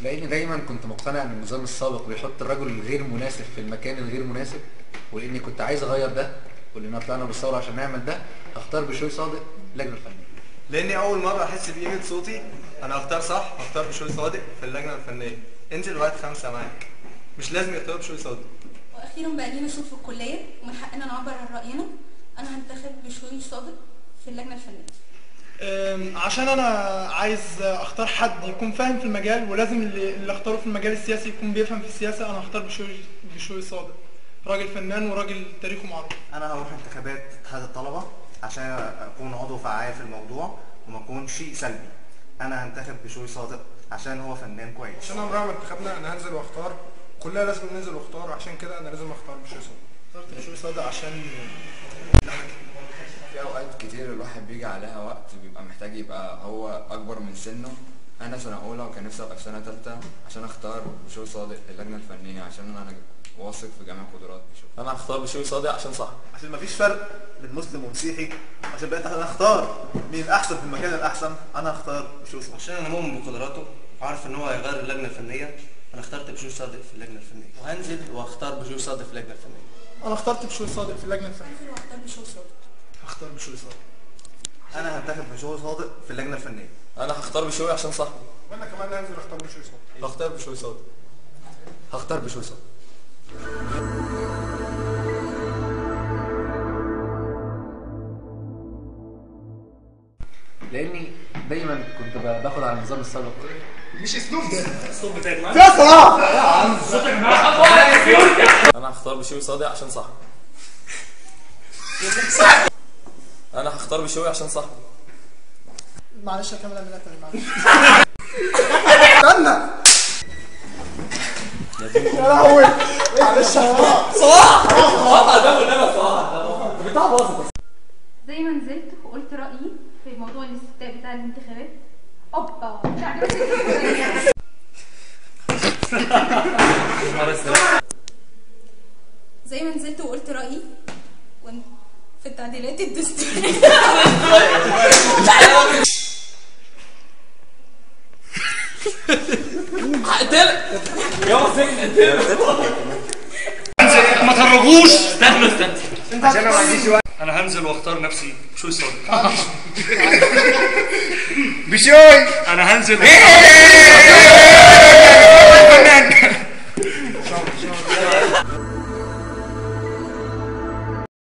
لاني دايما كنت مقتنع ان النظام السابق بيحط الرجل الغير مناسب في المكان الغير مناسب ولاني كنت عايز اغير ده ولان طلعنا بالثوره عشان نعمل ده هختار بشوي صادق اللجنه الفنيه لاني اول مره احس بقيمه صوتي انا هختار صح هختار بشوي صادق في اللجنه الفنيه انت دلوقتي خمسه معاك مش لازم يختاروا بشوي صادق واخيرا بقى لينا صوت في الكليه ومن حقنا نعبر عن راينا انا هنتخب بشوي صادق في اللجنه الفنيه أم، عشان انا عايز اختار حد يكون فاهم في المجال ولازم اللي, اللي اختاره في المجال السياسي يكون بيفهم في السياسه انا هختار بشوي بشوي صادق راجل فنان وراجل تاريخه معروف انا هروح انتخابات اتحاد الطلبه عشان اكون عضو فعال في الموضوع وما اكونش سلبي انا هنتخب بشوي صادق عشان هو فنان كويس عشان انا مراقب انتخابنا انا هنزل واختار كلنا لازم ننزل واختار عشان كده انا لازم اختار بشوي صادق اخترت بشوي صادق عشان في اوقات كتير الواحد بيجي عليها وقت بيبقى محتاج يبقى هو اكبر من سنه انا سنه اولى وكان نفسي ابقى في سنه ثالثه عشان اختار بشوي صادق اللجنه الفنيه عشان انا واثق في جميع قدرات بشوي انا هختار بشوي صادق عشان صح عشان مفيش فرق بين مسلم ومسيحي عشان بقيت انا اختار مين الاحسن في المكان الاحسن انا هختار بشوي صادق عشان انا مؤمن بقدراته وعارف ان هو هيغير اللجنه الفنيه انا اخترت بشوي صادق في اللجنه الفنيه وهنزل واختار بشوي صادق في اللجنه الفنيه انا اخترت بشوي صادق في اللجنه الفنيه هنزل واختار بشوي صادق هختار بشوي صادق انا هنتخب بشوي صادق في اللجنه الفنيه انا هختار بشوي عشان صح وانا كمان هنزل اختار بشوي صادق هختار بشوي صادق هختار بشوي صادق لاني دايما كنت ب- باخد على النظام السابق انا هختار بشوي صادق عشان صح انا هختار بشوي عشان صح معلش اكمل اعملها تاني معلش زي ما نزلت وقلت رايي في موضوع الاستفتاء بتاع الانتخابات اوبا زي ما نزلت وقلت رايي وإن- في التعديلات الدستوريه ما تهرجوش استنى استنى عشان انا ما عنديش وقت انا هنزل واختار نفسي بشوي صادق بشوي انا هنزل واختار- فنان